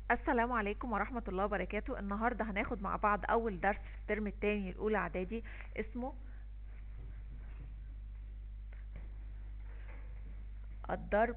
السلام عليكم ورحمة الله وبركاته النهاردة هناخد مع بعض أول درس في الترم التاني الأولى إعدادي اسمه الضرب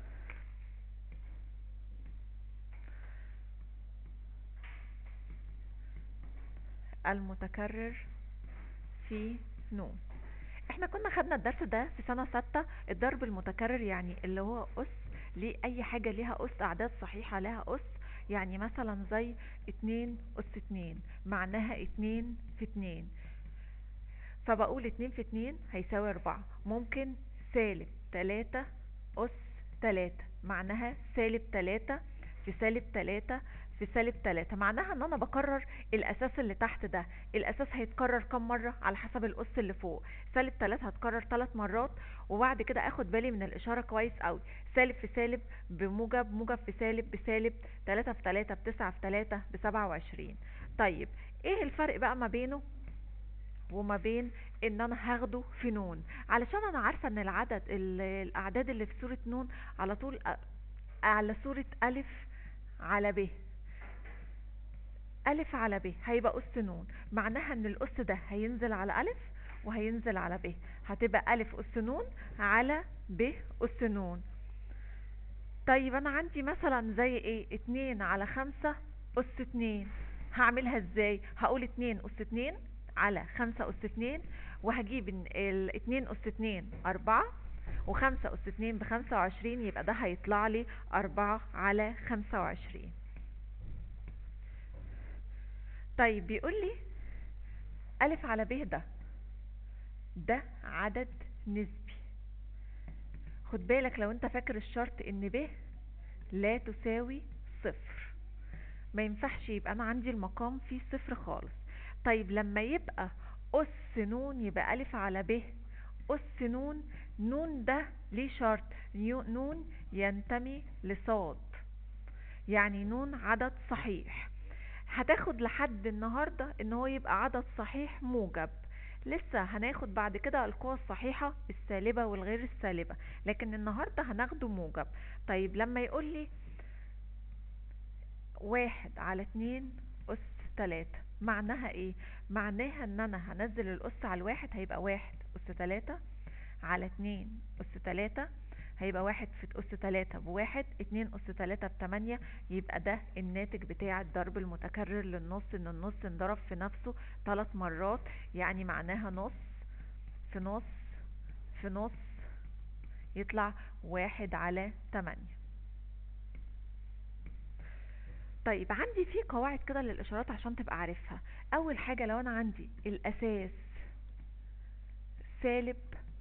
المتكرر في نون احنا كنا خدنا الدرس ده في سنة ستة الضرب المتكرر يعني اللي هو أس لأي حاجة ليها أس أعداد صحيحة لها أس يعني مثلا زي اتنين أس اتنين معناها اتنين في اتنين فبقول اتنين في اتنين هيساوي أربعة ممكن سالب تلاتة أس تلاتة معناها سالب تلاتة في سالب تلاتة في سالب تلاتة معناها ان انا بكرر الاساس اللي تحت ده الاساس هيتكرر كم مرة على حسب الاس اللي فوق سالب تلاتة هتكرر تلات مرات وبعد كده اخد بالي من الاشارة كويس قوي سالب في سالب بموجب موجب في سالب بسالب تلاتة في تلاتة بتسعة في تلاتة بسبعة وعشرين طيب ايه الفرق بقى ما بينه وما بين ان انا هاخده في نون علشان انا عارفة ان العدد ال- الاعداد اللي في سورة نون على طول أ- على سورة الف على ب ألف على ب هيبقى أس نون معناها إن الأس ده هينزل على ألف وهينزل على ب هتبقى ألف أس نون على ب أس نون طيب أنا عندي مثلا زي إيه اتنين على خمسة أس اتنين هعملها إزاي هقول اتنين أس اتنين على خمسة أس اتنين وهجيب ال- الاتنين أس اتنين أربعة وخمسة أس اتنين بخمسة وعشرين يبقى ده هيطلع لي أربعة على خمسة وعشرين طيب بيقول لي ألف على ب ده ده عدد نسبي خد بالك لو انت فاكر الشرط ان ب لا تساوي صفر ما ينفعش يبقى انا عندي المقام فيه صفر خالص طيب لما يبقى أس نون يبقى ألف على ب أس نون نون ده ليه شرط يو- نون ينتمي لصاد يعني نون عدد صحيح هتاخد لحد النهاردة ان هو يبقى عدد صحيح موجب لسه هناخد بعد كده القوى الصحيحة السالبة والغير السالبة لكن النهاردة هناخده موجب طيب لما يقول لي واحد على اتنين أس تلاتة معناها ايه معناها ان انا هنزل الأس على الواحد هيبقى واحد أس تلاتة على اتنين أس تلاتة هيبقى واحد في أس تلاتة بواحد اتنين أس تلاتة بتمانية يبقى ده الناتج بتاع الضرب المتكرر للنص ان النص انضرب في نفسه ثلاث مرات يعني معناها نص في نص في نص يطلع واحد على تمانية طيب عندي في قواعد كده للإشارات عشان تبقى عارفها أول حاجة لو أنا عندي الأساس سالب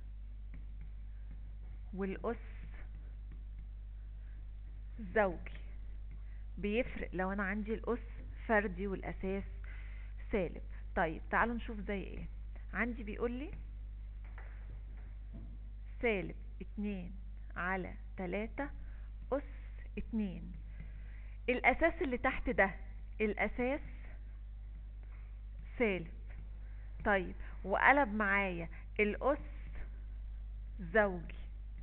والأس زوجي بيفرق لو أنا عندي الأس فردي والأساس سالب طيب تعالوا نشوف زي ايه عندي بيقول لي سالب اتنين على تلاتة أس اتنين الأساس اللي تحت ده الأساس سالب طيب وقلب معايا الأس زوجي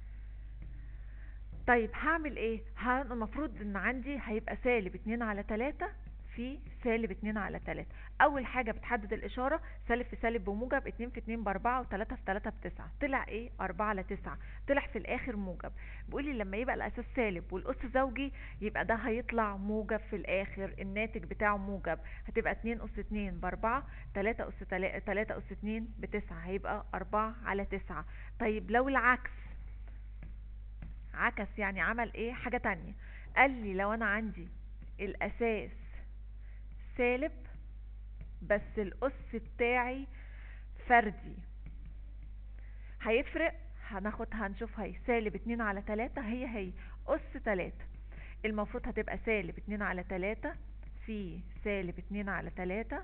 طيب هعمل ايه ه- المفروض ان عندي هيبقى سالب اتنين على تلاتة في سالب اتنين على تلاتة اول حاجة بتحدد الاشارة سالب في سالب بموجب اتنين في اتنين باربعة وتلاتة في تلاتة بتسعة طلع ايه اربعة على تسعة طلع في الاخر موجب بيقولي لما يبقى الاساس سالب والاس زوجي يبقى ده هيطلع موجب في الاخر الناتج بتاعه موجب هتبقى اتنين اس اتنين باربعة تلاتة اس تلا- تلاتة اس اتنين بتسعة هيبقى اربعة على تسعة طيب لو العكس عكس يعني عمل ايه حاجة تانية قال لي لو انا عندي الاساس سالب بس الاس بتاعي فردي هيفرق هناخد هنشوف هي سالب اتنين على تلاتة هي هي اس تلاتة المفروض هتبقى سالب اتنين على تلاتة في سالب اتنين على تلاتة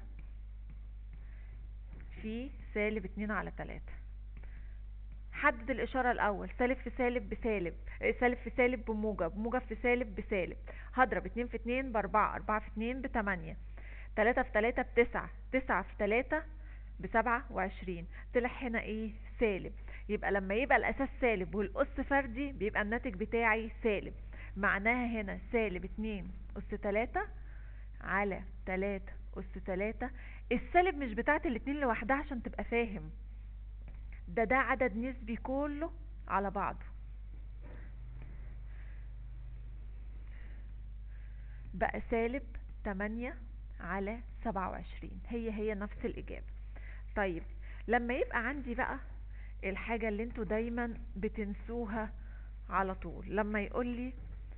في سالب اتنين على تلاتة حدد الإشارة الأول سالب في سالب بسالب آه، سالب في سالب بموجب موجب في سالب بسالب هضرب اتنين في اتنين بأربعة أربعة في اتنين بتمانية تلاتة في تلاتة بتسعة تسعة في تلاتة بسبعة وعشرين طلع هنا ايه سالب يبقى لما يبقى الأساس سالب والأس فردي بيبقى الناتج بتاعي سالب معناها هنا سالب اتنين أس تلاتة على تلاتة أس تلاتة السالب مش بتاعت الاتنين لوحدها عشان تبقى فاهم ده ده عدد نسبي كله على بعضه بقى سالب تمانية على سبعة وعشرين هي هي نفس الإجابة طيب لما يبقى عندي بقى الحاجة اللي انتوا دايما بتنسوها على طول لما يقول لي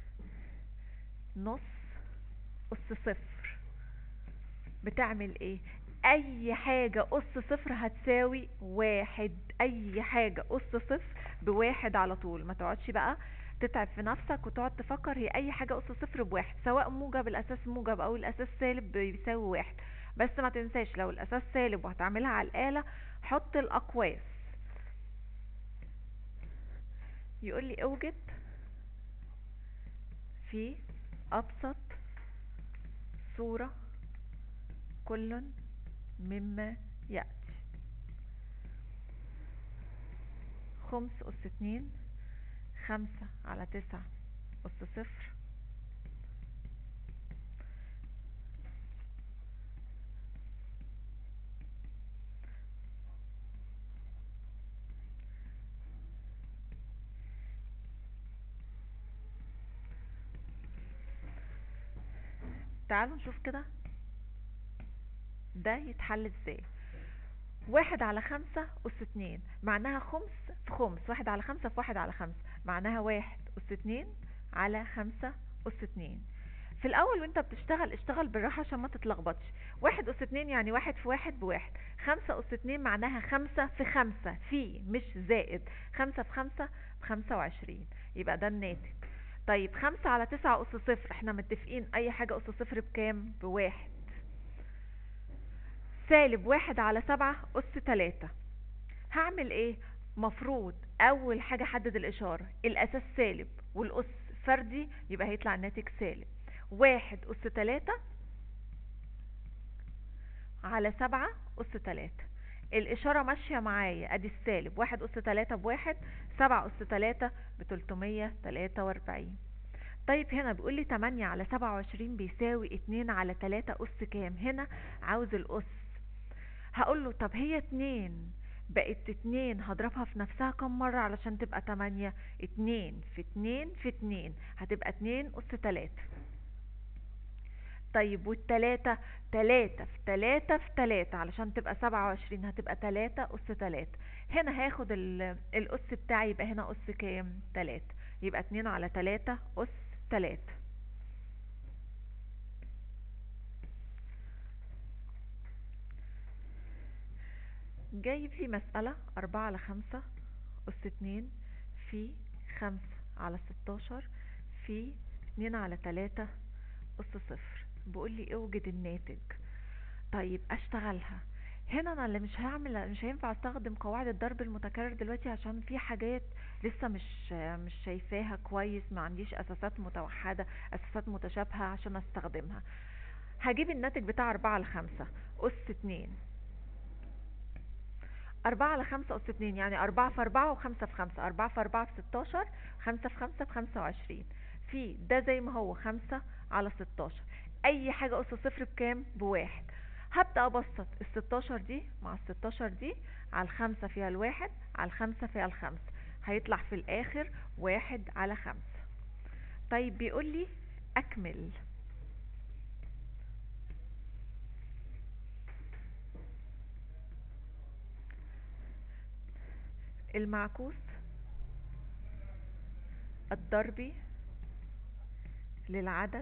نص أس صفر بتعمل ايه اي حاجة اس صفر هتساوي واحد اي حاجة اس صفر بواحد على طول ما تقعدش بقى تتعب في نفسك وتقعد تفكر هي اي حاجة اس صفر بواحد سواء موجب الاساس موجب او الاساس سالب بيساوي واحد بس ما تنساش لو الاساس سالب وهتعملها على الآلة حط الاقواس يقول لي اوجد في ابسط صورة كل مما يأتي خمس أس اتنين خمسة على تسعة أس صفر تعالوا نشوف كده ده يتحل ازاي واحد على خمسة أس اتنين معناها خمس في خمس واحد على خمسة في واحد على خمسة معناها واحد أس اتنين على خمسة أس اتنين في الأول وانت بتشتغل اشتغل بالراحة عشان ما تتلخبطش واحد أس اتنين يعني واحد في واحد بواحد خمسة أس اتنين معناها خمسة في خمسة في مش زائد خمسة في خمسة بخمسة وعشرين يبقى ده الناتج طيب خمسة على تسعة أس صفر احنا متفقين أي حاجة أس صفر بكام بواحد سالب واحد على سبعة أس تلاتة هعمل ايه مفروض اول حاجة حدد الاشارة الاساس سالب والاس فردي يبقى هيطلع الناتج سالب واحد اس تلاتة على سبعة اس تلاتة الاشارة ماشية معايا ادي السالب واحد اس تلاتة بواحد سبعة اس تلاتة بتلتمية تلاتة واربعين طيب هنا بيقول لي تمانية على سبعة وعشرين بيساوي اتنين على تلاتة اس كام هنا عاوز الاس هقول له طب هي اتنين بقت اتنين هضربها في نفسها كم مرة علشان تبقى تمانية اتنين في اتنين في اتنين هتبقى اتنين اس تلاتة طيب والتلاتة تلاتة في تلاتة في تلاتة علشان تبقى سبعة وعشرين هتبقى تلاتة اس تلاتة هنا هاخد الاس بتاعي يبقى هنا اس كام تلاتة يبقى اتنين على تلاتة اس تلاتة جايب لي مسألة أربعة على خمسة أس اتنين في خمسة على ستاشر في اتنين على تلاتة أس صفر بيقول لي اوجد الناتج طيب اشتغلها هنا انا اللي مش هعمل مش هينفع استخدم قواعد الضرب المتكرر دلوقتي عشان في حاجات لسه مش مش شايفاها كويس ما عنديش اساسات متوحدة اساسات متشابهة عشان استخدمها هجيب الناتج بتاع أربعة على خمسة أس اتنين أربعة على خمسة أس اتنين يعني أربعة في أربعة وخمسة في خمسة أربعة في أربعة في ستاشر خمسة في خمسة بخمسة وعشرين في ده زي ما هو خمسة على ستاشر أي حاجة أس صفر بكام بواحد هبدأ أبسط الستاشر دي مع الستاشر دي على الخمسة فيها الواحد على الخمسة فيها الخمسة هيطلع في الآخر واحد على خمسة طيب بيقول لي أكمل المعكوس الضربي للعدد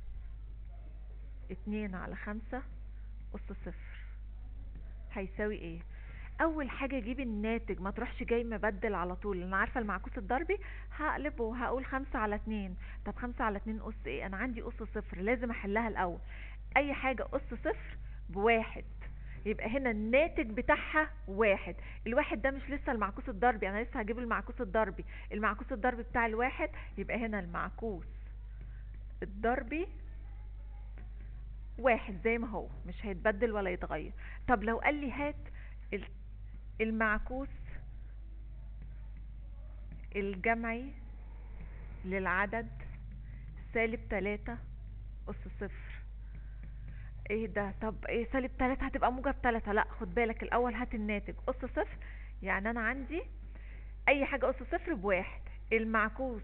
اتنين على خمسة أس صفر هيساوي ايه اول حاجة اجيب الناتج ما تروحش جاي مبدل على طول انا عارفة المعكوس الضربي هقلب وهقول خمسة على اتنين طب خمسة على اتنين اس ايه انا عندي اس صفر لازم احلها الاول اي حاجة اس صفر بواحد يبقى هنا الناتج بتاعها واحد الواحد ده مش لسه المعكوس الضربي انا لسه هجيب المعكوس الضربي المعكوس الضربي بتاع الواحد يبقى هنا المعكوس الضربي واحد زي ما هو مش هيتبدل ولا يتغير طب لو قال لي هات المعكوس الجمعي للعدد سالب تلاتة أس صفر ايه ده طب ايه سالب تلاتة هتبقى موجب تلاتة لا خد بالك الأول هات الناتج أس صفر يعني أنا عندي أي حاجة أس صفر بواحد المعكوس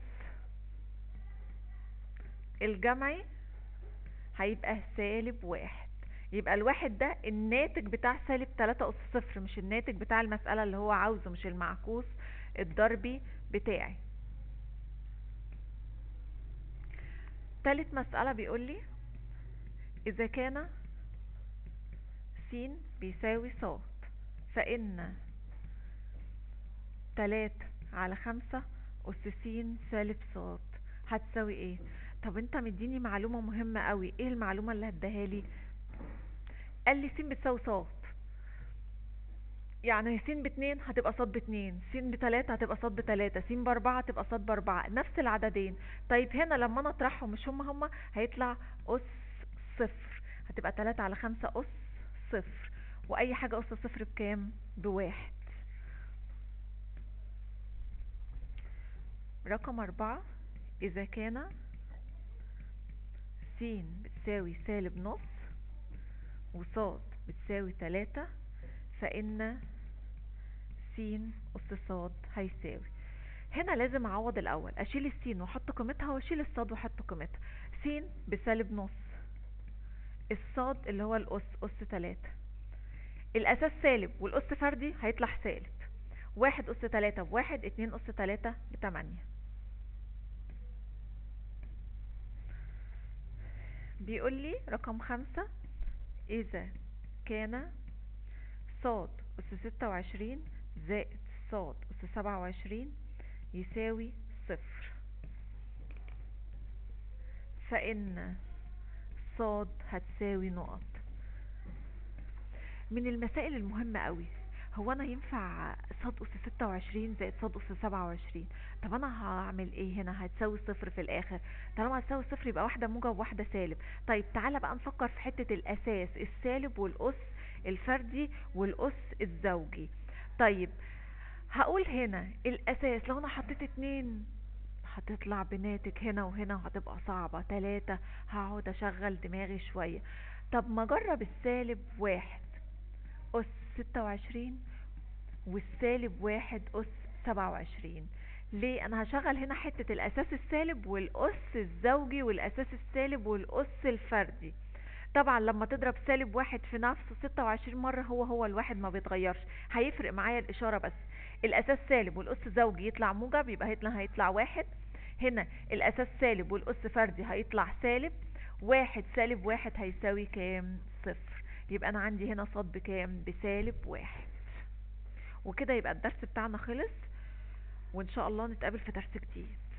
الجمعي هيبقى سالب واحد يبقى الواحد ده الناتج بتاع سالب تلاتة أس صفر مش الناتج بتاع المسألة اللي هو عاوزه مش المعكوس الضربي بتاعي تالت مسألة بيقولي إذا كان س بيساوي ص فإن تلاتة على خمسة أس س سالب ص هتساوي ايه طب انت مديني معلومة مهمة قوي ايه المعلومة اللي هديها لي قال لي س بتساوي ص يعني س باتنين هتبقى ص باتنين س بتلاتة هتبقى ص بتلاتة س باربعة هتبقى ص باربعة نفس العددين طيب هنا لما انا اطرحهم مش هما هما هيطلع اس صفر هتبقى تلاتة على خمسة اس صفر واي حاجة اس صفر بكام بواحد رقم اربعة اذا كان س بتساوي سالب نص وصاد بتساوي تلاتة فإن س أس صاد هيساوي هنا لازم أعوض الأول أشيل السين وأحط قيمتها وأشيل الصاد وأحط قيمتها س بسالب نص الصاد اللي هو الأس أس تلاتة الأساس سالب والأس فردي هيطلع سالب واحد أس تلاتة بواحد اتنين أس تلاتة بتمانية بيقول لي رقم خمسة إذا كان صاد أس ستة وعشرين زائد صاد أس سبعة وعشرين يساوي صفر فإن صاد هتساوي نقط من المسائل المهمة قوي هو انا ينفع صاد اس ستة وعشرين زائد صاد اس سبعة وعشرين طب انا هعمل ايه هنا هتساوي صفر في الاخر طالما هتساوي صفر يبقى واحدة موجب وواحدة سالب طيب تعالى بقى نفكر في حتة الاساس السالب والاس الفردي والاس الزوجي طيب هقول هنا الاساس لو انا حطيت اتنين هتطلع بناتج هنا وهنا وهتبقى صعبة تلاتة هقعد اشغل دماغي شوية طب ما اجرب السالب واحد أس ستة وعشرين والسالب واحد أس سبعة وعشرين ليه انا هشغل هنا حتة الاساس السالب والاس الزوجي والاساس السالب والاس الفردي طبعا لما تضرب سالب واحد في نفسه ستة وعشرين مرة هو هو الواحد ما بيتغيرش هيفرق معايا الاشارة بس الاساس سالب والاس زوجي يطلع موجب يبقى هيطلع هيطلع واحد هنا الاساس سالب والاس فردي هيطلع سالب واحد سالب واحد هيساوي كام صفر يبقى انا عندي هنا صاد بكام بسالب واحد وكده يبقى الدرس بتاعنا خلص وان شاء الله نتقابل في درس جديد